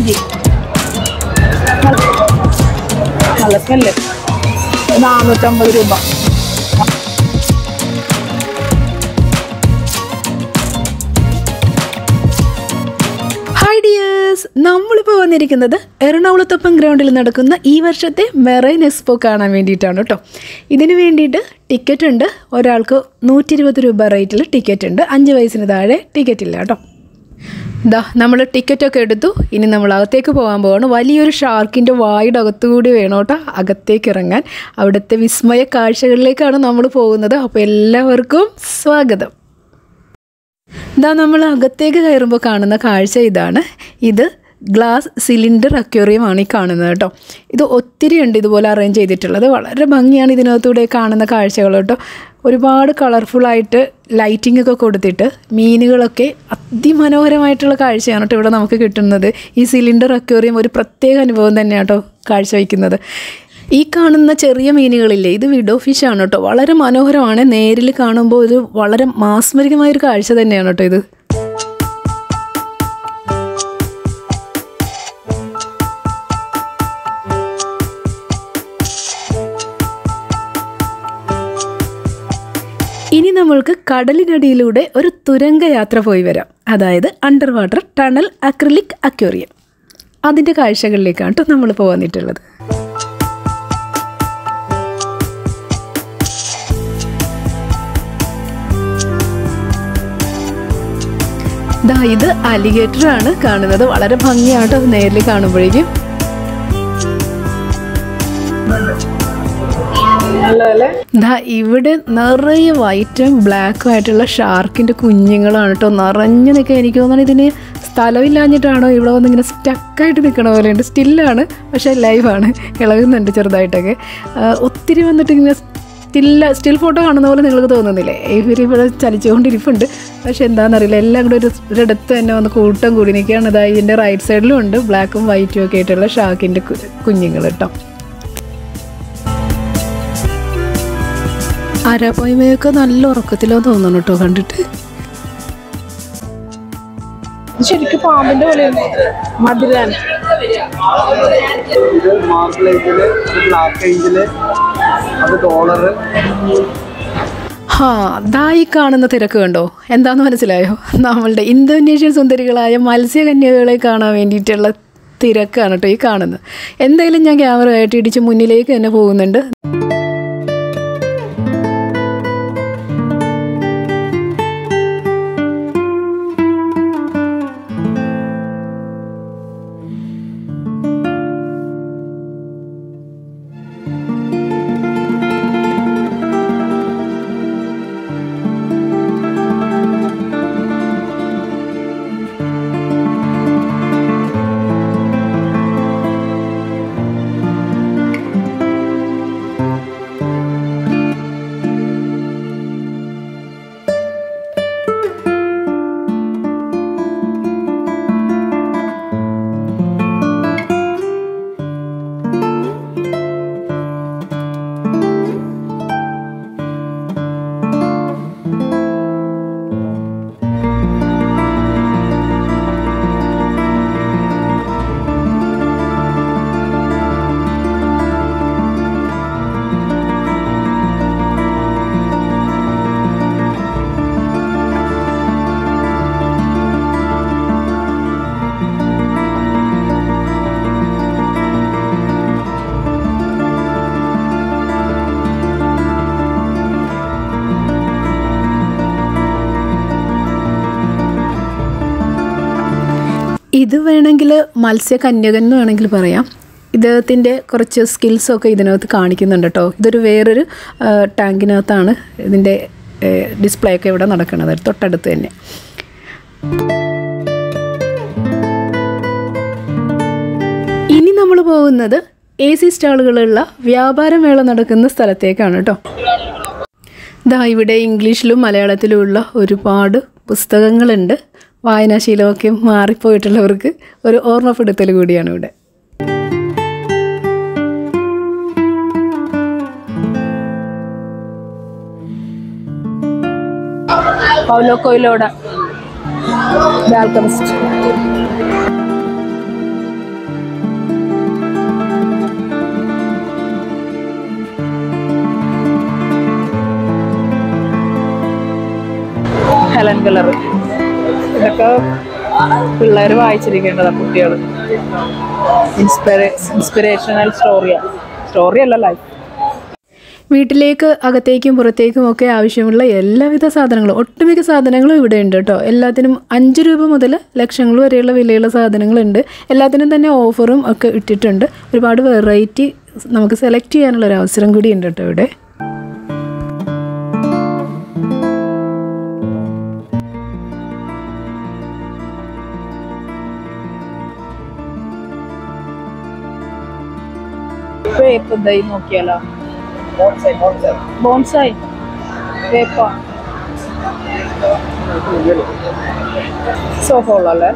ഇഞ്ചി നല്ല സ്മെല്ല് നാനൂറ്റമ്പത് രൂപ ഹായ് ഡിയേഴ്സ് നമ്മളിപ്പോൾ വന്നിരിക്കുന്നത് എറണാകുളത്തൊപ്പം ഗ്രൗണ്ടിൽ നടക്കുന്ന ഈ വർഷത്തെ മെറൈൻ എക്സ്പോ കാണാൻ വേണ്ടിയിട്ടാണ് കേട്ടോ ഇതിന് വേണ്ടിയിട്ട് ടിക്കറ്റ് ഉണ്ട് ഒരാൾക്ക് നൂറ്റി ഇരുപത് രൂപ റേറ്റിൽ ടിക്കറ്റ് ഉണ്ട് അഞ്ച് വയസ്സിന് താഴെ ടിക്കറ്റ് ഇല്ല കേട്ടോ ദാ നമ്മൾ ടിക്കറ്റൊക്കെ എടുത്തു ഇനി നമ്മൾ അകത്തേക്ക് പോകാൻ പോവാണ് വലിയൊരു ഷാർക്കിൻ്റെ വായുടെ അകത്തുകൂടി വേണം കേട്ടോ അകത്തേക്ക് ഇറങ്ങാൻ അവിടുത്തെ വിസ്മയ കാഴ്ചകളിലേക്കാണ് നമ്മൾ പോകുന്നത് അപ്പോൾ എല്ലാവർക്കും സ്വാഗതം ഇതാ നമ്മൾ അകത്തേക്ക് കയറുമ്പോൾ കാണുന്ന കാഴ്ച ഇതാണ് ഇത് ഗ്ലാസ് സിലിണ്ടർ അക്വേറിയമാണ് ഈ കാണുന്നത് കേട്ടോ ഇത് ഒത്തിരി ഉണ്ട് ഇതുപോലെ അറേഞ്ച് ചെയ്തിട്ടുള്ളത് വളരെ ഭംഗിയാണ് ഇതിനകത്തൂടെ കാണുന്ന കാഴ്ചകൾ കേട്ടോ ഒരുപാട് കളർഫുള്ളായിട്ട് ലൈറ്റിംഗ് ഒക്കെ കൊടുത്തിട്ട് മീനുകളൊക്കെ അതിമനോഹരമായിട്ടുള്ള കാഴ്ചയാണ് കേട്ടോ ഇവിടെ നമുക്ക് കിട്ടുന്നത് ഈ സിലിണ്ടർ അക്വേറിയം ഒരു പ്രത്യേക അനുഭവം തന്നെയാണ് കേട്ടോ കാഴ്ചവെക്കുന്നത് ഈ കാണുന്ന ചെറിയ മീനുകളില്ലേ ഇത് വിഡോ ഫിഷ് ആണ് കേട്ടോ വളരെ മനോഹരമാണ് നേരിൽ കാണുമ്പോൾ ഒരു വളരെ മാസ്മരികമായ ഒരു കാഴ്ച തന്നെയാണ് കേട്ടോ ഇത് ഇനി നമ്മൾക്ക് കടലിനടിയിലൂടെ ഒരു തുരങ്ക യാത്ര പോയി വരാം അതായത് under water tunnel acrylic aquarium അതിൻ്റെ കാഴ്ചകളിലേക്കാണ് കേട്ടോ നമ്മളിപ്പോൾ വന്നിട്ടുള്ളത് ദാ ഇത് അലിഗേറ്റർ ആണ് കാണുന്നത് വളരെ ഭംഗിയാണ് അത് നേരിൽ കാണുമ്പോഴേക്കും ദാ ഇവിടെ നിറയെ വൈറ്റും ബ്ലാക്കും ആയിട്ടുള്ള ഷാർക്കിന്റെ കുഞ്ഞുങ്ങളാണ് കേട്ടോ നിറഞ്ഞു നിൽക്കുക എനിക്ക് തോന്നുന്നു ഇതിന് സ്ഥലമില്ലാഞ്ഞിട്ടാണോ ഇവിടെ വന്ന് ഇങ്ങനെ സ്റ്റക്കായിട്ട് നിൽക്കണ പോലെ ഉണ്ട് സ്റ്റില്ലാണ് പക്ഷേ ലൈവാണ് ഇളകുന്നുണ്ട് ചെറുതായിട്ടൊക്കെ ആ, ഒത്തിരി വന്നിട്ട് ഇങ്ങനെ സ്റ്റില്ല സ്റ്റിൽ ഫോട്ടോ കാണുന്ന പോലെ നിങ്ങൾക്ക് തോന്നുന്നില്ലേ ഇവർ ഇവിടെ ചലിച്ചുകൊണ്ടിരിപ്പുണ്ട് പക്ഷെ എന്താണെന്നറിയില്ല എല്ലാം കൂടെ ഒരു ഒരിടത്ത് തന്നെ വന്ന് കൂട്ടം കൂടി നിൽക്കുകയാണ് അതായത് ഇതിൻ്റെ റൈറ്റ് സൈഡിലും ഉണ്ട് ബ്ലാക്കും വൈറ്റും ഒക്കെ ആയിട്ടുള്ള ഷാക്കിൻ്റെ കുഞ്ഞുങ്ങൾ കേട്ടോ ആരാപ്പോയ്മയൊക്കെ നല്ല ഉറക്കത്തിലോ തോന്നുന്നു കേട്ടോ കണ്ടിട്ട് ശരിക്കും പാമ്പിന്റെ പോലെയാണ് മധുരാൻ ഇത് മാർക്കലേജില് ബ്ലാക്ക് ഏഞ്ചില് അത് ഡോളറ് ഹാ ദാ ഈ കാണുന്ന തിരക്ക് കണ്ടോ എന്താന്ന് മനസ്സിലായോ നമ്മളുടെ ഇന്തോനേഷ്യൻ സുന്ദരികളായ മത്സ്യകന്യകളെ കാണാൻ വേണ്ടിയിട്ടുള്ള തിരക്കാണ് കേട്ടോ ഈ കാണുന്നത് എന്തായാലും ഞാൻ ക്യാമറ ആയിട്ട് ഇടിച്ച് മുന്നിലേക്ക് തന്നെ പോകുന്നുണ്ട് ഇത് വേണമെങ്കിൽ മത്സ്യകന്യകൻ എന്ന് വേണമെങ്കിൽ പറയാം ഇദ്ദേഹത്തിൻ്റെ കുറച്ച് സ്കിൽസൊക്കെ ഇതിനകത്ത് കാണിക്കുന്നുണ്ട് കേട്ടോ ഇതൊരു വേറൊരു ആ, ടാങ്കിനകത്താണ് ഇതിൻ്റെ ഡിസ്പ്ലേ ഒക്കെ ഇവിടെ നടക്കുന്നത് തൊട്ടടുത്ത് തന്നെ ഇനി നമ്മൾ പോകുന്നത് എ സി സ്റ്റാളുകളുള്ള വ്യാപാരമേള നടക്കുന്ന സ്ഥലത്തേക്കാണ് കേട്ടോ ദാ ഇവിടെ ഇംഗ്ലീഷിലും മലയാളത്തിലുമുള്ള ഒരുപാട് പുസ്തകങ്ങളുണ്ട് വായനാശീലമൊക്കെ മാറിപ്പോയിട്ടുള്ളവർക്ക് ഒരു ഓർമ്മപ്പെടുത്തൽ കൂടിയാണ് ഇവിടെ പൗലോ കൊയിലോട ദ ആൽക്കമിസ്റ്റ് ഹെലൻ കളർ ഇതൊക്കെ പിള്ളേർ വായിച്ചിരിക്കേണ്ടതാണ് കുട്ടികൾ ഇൻസ്പിറേ ഇൻസ്പിറേഷണൽ സ്റ്റോറിയാണ് സ്റ്റോറി അല്ല ലൈഫ് വീട്ടിലേക്ക് അകത്തേക്കും പുറത്തേക്കും ഒക്കെ ആവശ്യമുള്ള എല്ലാവിധ സാധനങ്ങളും ഒട്ടുമിക്ക സാധനങ്ങളും ഇവിടെ ഉണ്ട് കേട്ടോ എല്ലാത്തിനും അഞ്ച് രൂപ മുതൽ ലക്ഷങ്ങൾ വരെയുള്ള വിലയുള്ള സാധനങ്ങളുണ്ട് എല്ലാത്തിനും തന്നെ ഓഫറും ഒക്കെ ഇട്ടിട്ടുണ്ട് ഒരുപാട് വെറൈറ്റി നമുക്ക് സെലക്ട് ചെയ്യാനുള്ള ഒരു അവസരം കൂടി ഉണ്ട് കേട്ടോ ഇവിടെ വേപ്പ് എന്തായി നോക്കിയാലോ ബോൺസായി വേപ്പ സോഫ ഉള്ളല്ലേ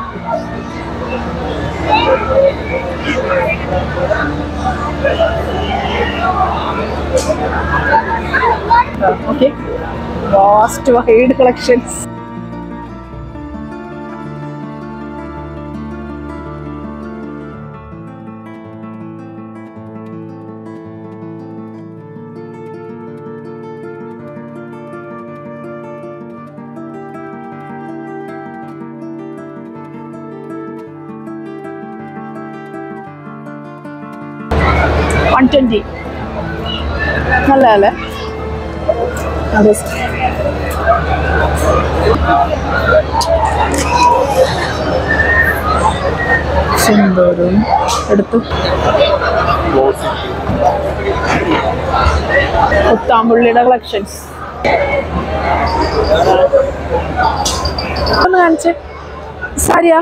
okay vast wide collections one twenty നല്ലതല്ലേ അതെ സിന്ദൂരും എടുത്തു പുത്താമ്പുള്ളിയുടെ കളക്ഷൻസ് ഒന്ന് കാണിച്ച് സാരിയാ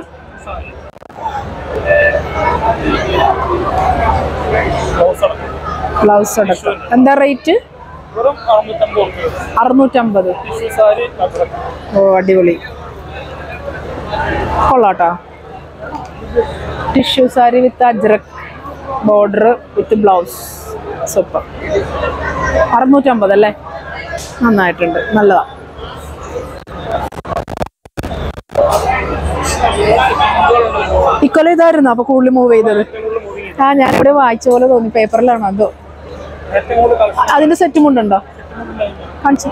ബ്ലൗസ് അടക്കം എന്താ റേറ്റ് വെറും അറുന്നൂറ്റമ്പത് റുപ്യ അറുന്നൂറ്റമ്പത് ടിഷ്യൂ സാരി അത്രക്ക് ഓ അടിപൊളി കൊള്ളാട്ടോ tissue sari with ajrak border with blouse super അറുന്നൂറ്റമ്പത് അല്ലേ നന്നായിട്ടുണ്ട് നല്ലതാ ഇക്കൊല്ലം ഇതായിരുന്നു അപ്പൊ കൂടുതൽ മൂവ് ചെയ്തത് ആ ഞാൻ ഇവിടെ വായിച്ച പോലെ തോന്നി പേപ്പറിലാണോ അതോ ഏറ്റവും കൂടുതൽ കളക്ഷൻ അതിന്റെ സെറ്റ് മുണ്ടുണ്ടോ കാണിച്ചു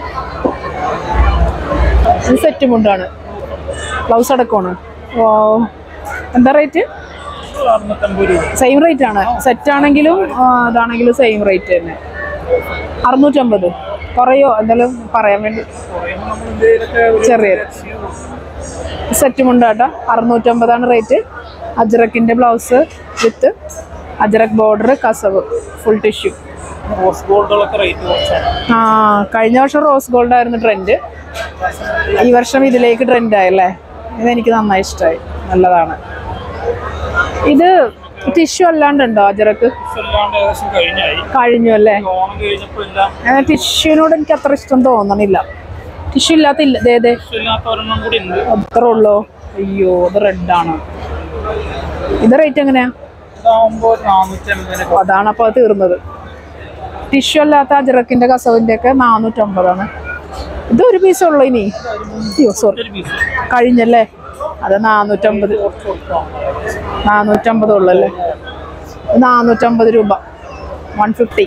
ഇത് സെറ്റ് മുണ്ടാണ് ബ്ലൗസ് അടക്കമാണ് ഓ എന്താ റേറ്റ് അറുന്നൂറ്റമ്പത് രൂപ സെയിം റേറ്റ് ആണ് സെറ്റ് ആണെങ്കിലും ആ, അതാണെങ്കിലും സെയിം റേറ്റ് തന്നെ അറുന്നൂറ്റമ്പത് കുറയോ എന്തായാലും പറയാൻ വേണ്ടി പറയുമ്പോൾ നമ്മൾ ഇന്ത്യയിലൊക്കെ ഒരു ചെറിയത് സെറ്റ് മുണ്ടാട്ടോ അറുന്നൂറ്റമ്പതാണ് റേറ്റ് അജ്രക്കിന്റെ ബ്ലൗസ് വിത്ത് അജ്രക് ബോർഡർ കസവ് ഫുൾ ടിഷ്യൂ റോസ് ഗോൾഡുകളൊക്കെ റേറ്റ് കുറച്ചാണ് ആ കഴിഞ്ഞ വർഷം റോസ് ഗോൾഡ് ആയിരുന്നു ട്രെൻഡ് ഈ വർഷം ഇതിലേക്ക് ട്രെൻഡ് ആയല്ലേ ഇതെനിക്ക് നന്നായി ഇഷ്ടമായി നല്ലതാണ് ഇത് ടിഷ്യൂ അല്ലാണ്ടുണ്ടോ അജറക്ക് അല്ലാണ്ട് ഏകദേശം കഴിഞ്ഞായി കഴിഞ്ഞു അല്ലേ ഓണം കഴിഞ്ഞപ്പോൾ എല്ലാം ടിഷ്യൂവിനോട് എനിക്ക് അത്ര ഇഷ്ടം തോന്നണില്ല ടിഷ്യൂ ഇല്ലാത്ത ഇല്ല ദേ ദേ ഇല്ലാത്ത ഒരെണ്ണം കൂടി ഉണ്ട് അത്ര ഉള്ളോ അയ്യോ അത് റെഡാണ് ഇത് റേറ്റ് എങ്ങനെയാ ഇതാവുമ്പോൾ നാനൂറ്റി അമ്പതിനൊക്കെ അതാണ് അപ്പോൾ അത് തീർന്നത് ടിഷ്യൂ അല്ലാത്ത അജറക്കിന്റെ കസവിന്റെ ഒക്കെ നാനൂറ്റമ്പതാണ് ഇത് ഒരു പീസേ ഉള്ളൂ ഇനി അയ്യോ സോറി ഒരു പീസ് കഴിഞ്ഞല്ലേ അത് നാനൂറ്റമ്പത് നാനൂറ്റമ്പത് ഉള്ളല്ലേ ഇത് നാനൂറ്റമ്പത് രൂപ വൺ ഫിഫ്റ്റി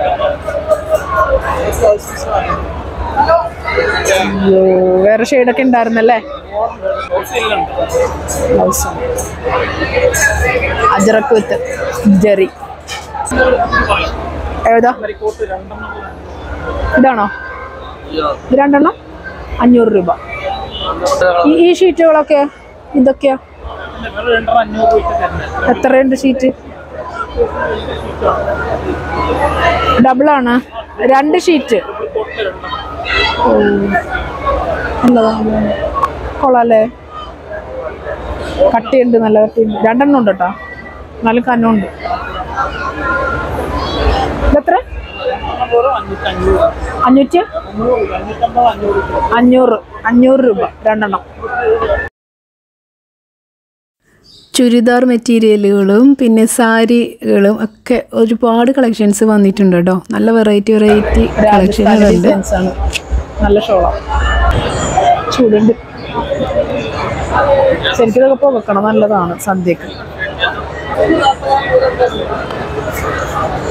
അയ്യോ വേറെ ഷെയ്ഡൊക്കെ ഉണ്ടായിരുന്നല്ലേ ബ്ലൗസ് അജറക്ക് വിത്ത് ജെറി ഏതാ കോട്ട് രണ്ടെണ്ണം ഇതാണോ ഇത് രണ്ടെണ്ണം അഞ്ഞൂറ് രൂപ ഈ ഈ ഷീറ്റുകളൊക്കെ ഇതൊക്കെയാ വെറും രണ്ടെണ്ണം അഞ്ഞൂറ് രൂപ തരുന്നത് എത്രയുണ്ട് ഷീറ്റ് ഡബിളാണ് രണ്ട് ഷീറ്റ് കോട്ട് രണ്ടെണ്ണം ഓ, നല്ലതാണ് കൊള്ളാല്ലേ കട്ടിയുണ്ട് നല്ല കട്ടിയുണ്ട് രണ്ടെണ്ണം ഉണ്ട് കേട്ടോ നല്ല കനമുണ്ട് ഇതെത്ര വെറും അഞ്ഞൂറ്റി അഞ്ഞൂറ് അഞ്ഞൂറ്റി അഞ്ഞൂറ് അഞ്ഞൂറ്റമ്പത് അഞ്ഞൂറ് രൂപ അഞ്ഞൂറ് അഞ്ഞൂറ് രൂപ രണ്ടെണ്ണം ചുരിദാർ മെറ്റീരിയലുകളും പിന്നെ സാരികളും ഒക്കെ ഒരുപാട് കളക്ഷൻസ് വന്നിട്ടുണ്ട് കേട്ടോ നല്ല വെറൈറ്റി വെറൈറ്റി കളക്ഷനുകളുണ്ട് ആണ് നല്ല ഷോളാണ് ചൂടുണ്ട് ശരിക്കും ഇതൊക്കെ പുകക്കണം നല്ലതാണ് സന്ധ്യക്ക്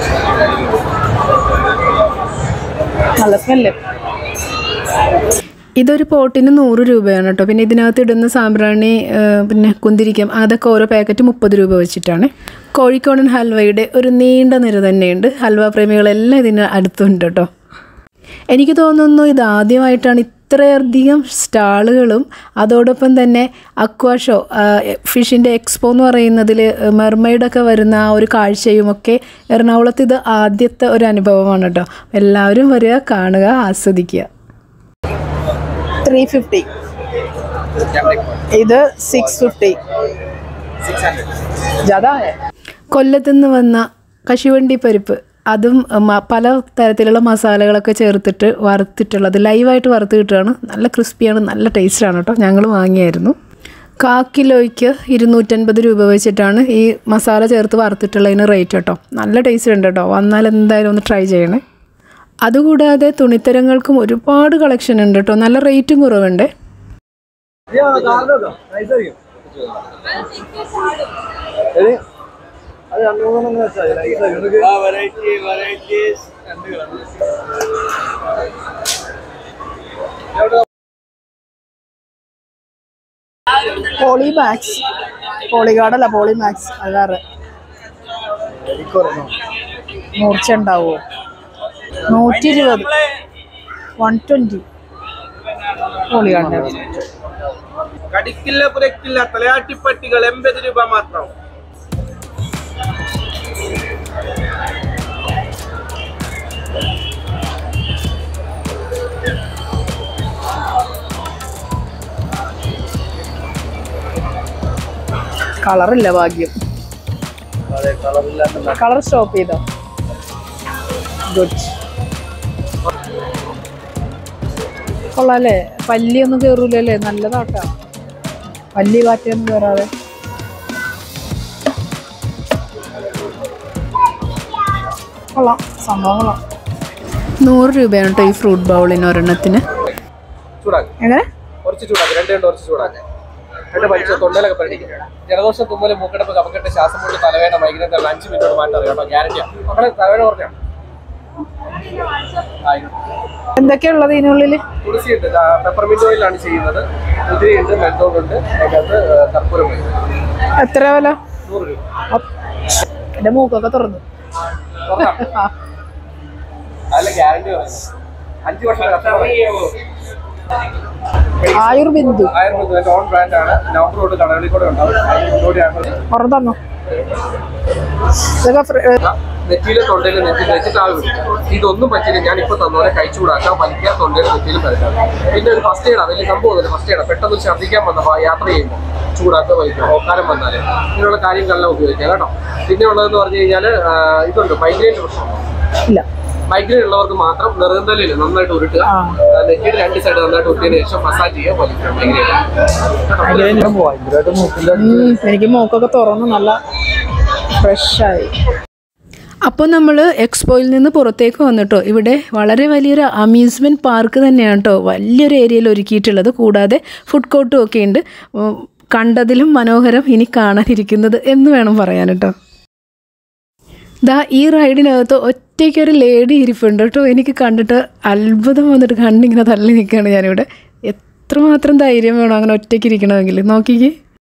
നല്ല സ്മെല്ല് ഇതൊരു പോട്ടിന് നൂറ് രൂപയാണ് കേട്ടോ പിന്നെ ഇതിനകത്ത് ഇടുന്ന സാമ്പ്രാണി ആ, പിന്നെ കുന്തിരിക്കം അതൊക്കെ ഓരോ പാക്കറ്റ് മുപ്പത് രൂപ വെച്ചിട്ടാണ് കോഴിക്കോടൻ ഹൽവയുടെ ഒരു നീണ്ട നിര തന്നെയുണ്ട് ഹൽവ പ്രേമികളെല്ലാം ഇതിന് അടുത്തുണ്ട് കേട്ടോ എനിക്ക് തോന്നുന്നു ഇത് ആദ്യമായിട്ടാണ് ഇത്രയധികം സ്റ്റാളുകളും അതോടൊപ്പം തന്നെ അക്വാഷോ ഫിഷിൻ്റെ എക്സ്പോ എന്ന് പറയുന്നതിൽ മെർമെയ്ഡൊക്കെ വരുന്ന ആ ഒരു കാഴ്ചയും ഒക്കെ എറണാകുളത്ത് ഇത് ആദ്യത്തെ ഒരു അനുഭവമാണ് കേട്ടോ എല്ലാവരും വരിക കാണുക ആസ്വദിക്കുക ത്രീ ഫിഫ്റ്റി ഇത് സിക്സ് ഫിഫ്റ്റി ज़्यादा है കൊല്ലത്തു നിന്ന് വന്ന കശുവണ്ടി പരിപ്പ് അതും മ- പല തരത്തിലുള്ള മസാലകളൊക്കെ ചേർത്തിട്ട് വറുത്തിട്ടുള്ളത് ലൈവായിട്ട് വറുത്ത് കിട്ടുകയാണ് നല്ല ക്രിസ്പിയാണ് നല്ല ടേസ്റ്റാണ് കേട്ടോ ഞങ്ങൾ വാങ്ങിയായിരുന്നു കാ കിലോയ്ക്ക് ഇരുന്നൂറ്റൻപത് രൂപ വെച്ചിട്ടാണ് ഈ മസാല ചേർത്ത് വറുത്തിട്ടുള്ളതിന് റേറ്റ് കേട്ടോ നല്ല ടേസ്റ്റ് ഉണ്ട് കേട്ടോ വന്നാൽ എന്തായാലും ഒന്ന് ട്രൈ ചെയ്യണേ അതുകൂടാതെ തുണിത്തരങ്ങൾക്കും ഒരുപാട് കളക്ഷൻ ഉണ്ട് കേട്ടോ നല്ല റേറ്റും കുറവുണ്ട് അത് രണ്ടു മൂന്നെണ്ണം വെച്ചാൽ നൈസായി വെറൈറ്റി വെറൈറ്റീസ് പോളി മാക്സ് പോളിഗാർഡല്ല പോളി മാക്സ് അത് വേറെ മൂർച്ച ഉണ്ടാവുമോ നൂറ്റി ഇരുപത് വൺ ട്വൻറ്റി പോളിഗാർഡിൻ്റെ കടിക്കില്ല പുരക്കില്ല തലയാട്ടിപ്പട്ടികൾ എൺപത് രൂപ മാത്രം കളറില്ല ഭാഗ്യം അതെ കളറില്ലാത്ത കളർ സ്റ്റോപ്പ് ചെയ്തോ ഗുഡ് കൊള്ളാല്ലേ പല്ലിയൊന്നും കയറൂലല്ലേ നല്ലതാട്ടാ പല്ലി പാറ്റയൊന്നും കയറാതെ കൊള്ളാം സംഭവം കൊള്ളാം നൂറ് രൂപയാണ് കേട്ടോ ഈ ഫ്രൂട്ട് ബൗളിന് ഒരെണ്ണത്തിന് ചൂടാക്കി എങ്ങനെ കുറച്ച് ചൂടാക്കി രണ്ട് രണ്ട് കുറച്ച് ചൂടാക്കി രണ്ട് പഠിച്ച തൊണ്ടയിലൊക്കെ പഠിക്കും ജലദോഷം തുമ്മല് മൂക്കടപ്പ് കഫക്കെട്ട് ശ്വാസം മുള്ളി തലവേദന മൈഗ്രൈൻ തല അഞ്ച് മിനിറ്റോട് മാറ്റാം കേട്ടോ ഗ്യാരണ്ടിയാണ് മക്കളെ തലവേദന പറഞ്ഞോ എന്തൊക്കെയുള്ളത് ഇതിനുള്ളിൽ തുളസി ഉണ്ട് പെപ്പർമിന്റ് ഓയിലാണ് ചെയ്യുന്നത് കുതിരയുണ്ട് മെൽഡോൺ ഉണ്ട് അതിനകത്ത് കർപ്പൂരം വരും എത്ര വില നൂറ് രൂപ അപ്പ്. എന്റെ മൂക്കൊക്കെ തുറന്നു തുറന്നോ? അതിലെ ഗ്യാരണ്ടി പറയുന്നത് അഞ്ച് വർഷം ആയുർബിന്ദു ആയുർവേദ ഓൺ ബ്രാൻഡ് ആണ് നവംബർ തൊട്ട് കടകളിൽ കൂടെ ഉണ്ടാവും അതിന് മുന്നോടിയാണ് പുറം തന്നോ ഇതൊക്കെ ഫ്ര- ഏ, നെറ്റിയിലെ തൊണ്ടയിൽ നെറ്റി വെച്ചിട്ട് ആവി പിടിക്കും ഇതൊന്നും പറ്റില്ല ഞാൻ ഇപ്പൊ തന്നോലെ കഴിച്ചുകൂടാക്കാം വലിക്കാൻ തൊണ്ടയിൽ നെറ്റിയിൽ പരക്കാം പിന്നെ ഒരു ഫസ്റ്റ് എയ്ഡാ വലിയ സംഭവം ഫസ്റ്റ് എയ്ഡാ പെട്ടെന്ന് ഛർദ്ദിക്കാൻ വന്നപ്പോ യാത്ര ചെയ്യുമ്പോൾ ചൂടാക്കുക വലിക്കുക ഓക്കാരം വന്നാല് ഇങ്ങനെയുള്ള കാര്യങ്ങളെല്ലാം ഉപയോഗിക്കാം കേട്ടോ പിന്നെ ഉള്ളതെന്ന് പറഞ്ഞു കഴിഞ്ഞാല് ആ, ഇതുണ്ട് മൈഗ്രൈൻ്റെ പ്രശ്നം ഇല്ല മൈഗ്രൈൻ ഉള്ളവർക്ക് മാത്രം നെറുകന്തലിൽ നന്നായിട്ട് ഉരുട്ടുക ആ. ആ, നെറ്റിയുടെ രണ്ട് സൈഡ് നന്നായിട്ട് ഉരുട്ടിയതിന് ശേഷം മസാജ് ചെയ്യുക വലിക്കുക മൈഗ്രൈൻ ഉം, എനിക്ക് മൂക്കൊക്കെ തുറന്ന് നല്ല ഫ്രഷായി അപ്പോൾ നമ്മൾ എക്സ്പോയിൽ നിന്ന് പുറത്തേക്ക് വന്നിട്ടോ ഇവിടെ വളരെ വലിയൊരു അമ്യൂസ്മെൻറ്റ് പാർക്ക് തന്നെയാണ് കേട്ടോ വലിയൊരു ഏരിയയിൽ ഒരുക്കിയിട്ടുള്ളത് കൂടാതെ ഫുഡ് കോർട്ടും ഒക്കെ ഉണ്ട് ഉം, കണ്ടതിലും മനോഹരം ഇനി കാണാനിരിക്കുന്നത് എന്ന് വേണം പറയാൻ കേട്ടോ ദാ ഈ റൈഡിനകത്ത് ഒറ്റയ്ക്കൊരു ലേഡി ഇരിപ്പുണ്ട് കേട്ടോ എനിക്ക് കണ്ടിട്ട് അത്ഭുതം വന്നിട്ട് കണ്ടിങ്ങനെ തള്ളി നിൽക്കുകയാണ് ഞാനിവിടെ എത്രമാത്രം ധൈര്യം വേണം അങ്ങനെ ഒറ്റയ്ക്ക് ഇരിക്കണമെങ്കിൽ നോക്കിക്കേ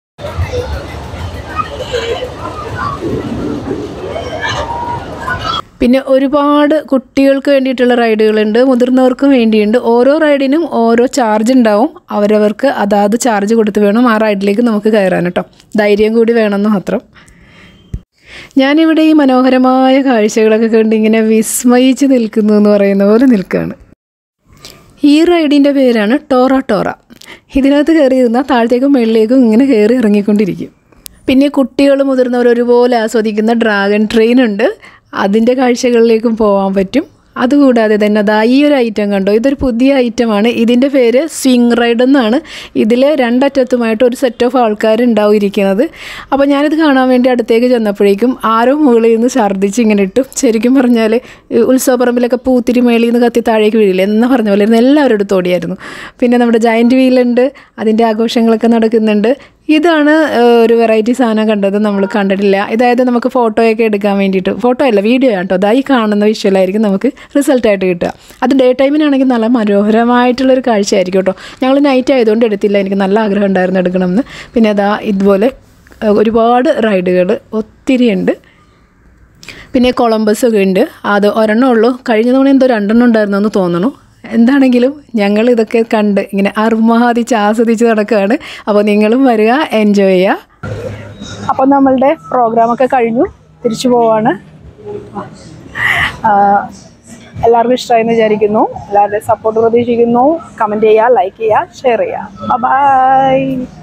പിന്നെ ഒരുപാട് കുട്ടികൾക്ക് വേണ്ടിയിട്ടുള്ള റൈഡുകളുണ്ട് മുതിർന്നവർക്കും വേണ്ടിയുണ്ട് ഓരോ റൈഡിനും ഓരോ ചാർജ് ഉണ്ടാവും അവരവർക്ക് അതാത് ചാർജ് കൊടുത്ത് വേണം ആ റൈഡിലേക്ക് നമുക്ക് കയറാൻ കേട്ടോ ധൈര്യം കൂടി വേണമെന്ന് മാത്രം ഞാനിവിടെ ഈ മനോഹരമായ കാഴ്ചകളൊക്കെ കണ്ട് ഇങ്ങനെ വിസ്മയിച്ച് നിൽക്കുന്നു എന്ന് പറയുന്ന പോലെ നിൽക്കുകയാണ് ഈ റൈഡിൻ്റെ പേരാണ് ടോറ ടോറ ഇതിനകത്ത് കയറി ഇരുന്നാൽ താഴത്തേക്കും മുകളിലേക്കും ഇങ്ങനെ കയറി ഇറങ്ങിക്കൊണ്ടിരിക്കും പിന്നെ കുട്ടികൾ മുതിർന്നവർ ഒരുപോലെ ആസ്വദിക്കുന്ന ഡ്രാഗൺ ട്രെയിൻ ഉണ്ട് അതിൻ്റെ കാഴ്ചകളിലേക്കും പോകാൻ പറ്റും അതുകൂടാതെ തന്നെ അതാ ഈ ഒരു ഐറ്റം കണ്ടോ ഇതൊരു പുതിയ ഐറ്റമാണ് ഇതിൻ്റെ പേര് സ്വിങ് റൈഡ് എന്നാണ് ഇതിൽ രണ്ടറ്റത്തുമായിട്ട് ഒരു സെറ്റ് ഓഫ് ആൾക്കാരുണ്ടാവും ഇരിക്കുന്നത് അപ്പോൾ ഞാനിത് കാണാൻ വേണ്ടി അടുത്തേക്ക് ചെന്നപ്പോഴേക്കും ആരോ മുകളിൽ നിന്ന് ഛർദ്ദിച്ച് ഇങ്ങനെ ഇട്ടു ശരിക്കും പറഞ്ഞാൽ ഈ ഉത്സവപ്പറമ്പിലൊക്കെ പൂത്തിരി മേളിൽ നിന്ന് കത്തി താഴേക്ക് വീഴില്ല എന്ന് പറഞ്ഞ പോലെ ഇരുന്ന് എല്ലാവരും എടുത്ത് ഓടിയായിരുന്നു പിന്നെ നമ്മുടെ ജയൻറ്റ് വീലുണ്ട് അതിൻ്റെ ആഘോഷങ്ങളൊക്കെ നടക്കുന്നുണ്ട് ഇതാണ് ഏഹ്, ഒരു വെറൈറ്റി സാധനം കണ്ടത് നമ്മൾ കണ്ടിട്ടില്ല ഇതായത് നമുക്ക് ഫോട്ടോയൊക്കെ എടുക്കാൻ വേണ്ടിയിട്ട് ഫോട്ടോ അല്ല വീഡിയോ കേട്ടോ അതായി കാണുന്ന വിഷ്വലായിരിക്കും നമുക്ക് റിസൾട്ടായിട്ട് കിട്ടുക അത് ഡേ ടൈമിനാണെങ്കിൽ നല്ല മനോഹരമായിട്ടുള്ളൊരു കാഴ്ചയായിരിക്കും കേട്ടോ ഞങ്ങൾ നൈറ്റ് ആയതുകൊണ്ട് എടുത്തില്ല എനിക്ക് നല്ല ആഗ്രഹം ഉണ്ടായിരുന്നു എടുക്കണമെന്ന് പിന്നെ അതാ ഇതുപോലെ ഏഹ്, ഒരുപാട് റൈഡുകൾ ഒത്തിരി ഉണ്ട് പിന്നെ കൊളംബസ് ഒക്കെ ഉണ്ട് അത് ഒരെണ്ണം ഉള്ളൂ കഴിഞ്ഞ തവണ എന്തോ രണ്ടെണ്ണം ഉണ്ടായിരുന്നു എന്ന് തോന്നുന്നു എന്താണെങ്കിലും ഞങ്ങൾ ഇതൊക്കെ കണ്ട് ഇങ്ങനെ അർമാദിച്ച് ആസ്വദിച്ച് നടക്കുകയാണ് അപ്പോൾ നിങ്ങളും വരിക എൻജോയ് ചെയ്യുക അപ്പം നമ്മളുടെ പ്രോഗ്രാമൊക്കെ കഴിഞ്ഞു തിരിച്ചു പോവാണ് ആ, എല്ലാവർക്കും ഇഷ്ടമായെന്ന് വിചാരിക്കുന്നു എല്ലാവരുടെയും സപ്പോർട്ട് പ്രതീക്ഷിക്കുന്നു കമൻറ്റ് ചെയ്യുക ലൈക്ക് ചെയ്യുക ഷെയർ ചെയ്യുക ബൈ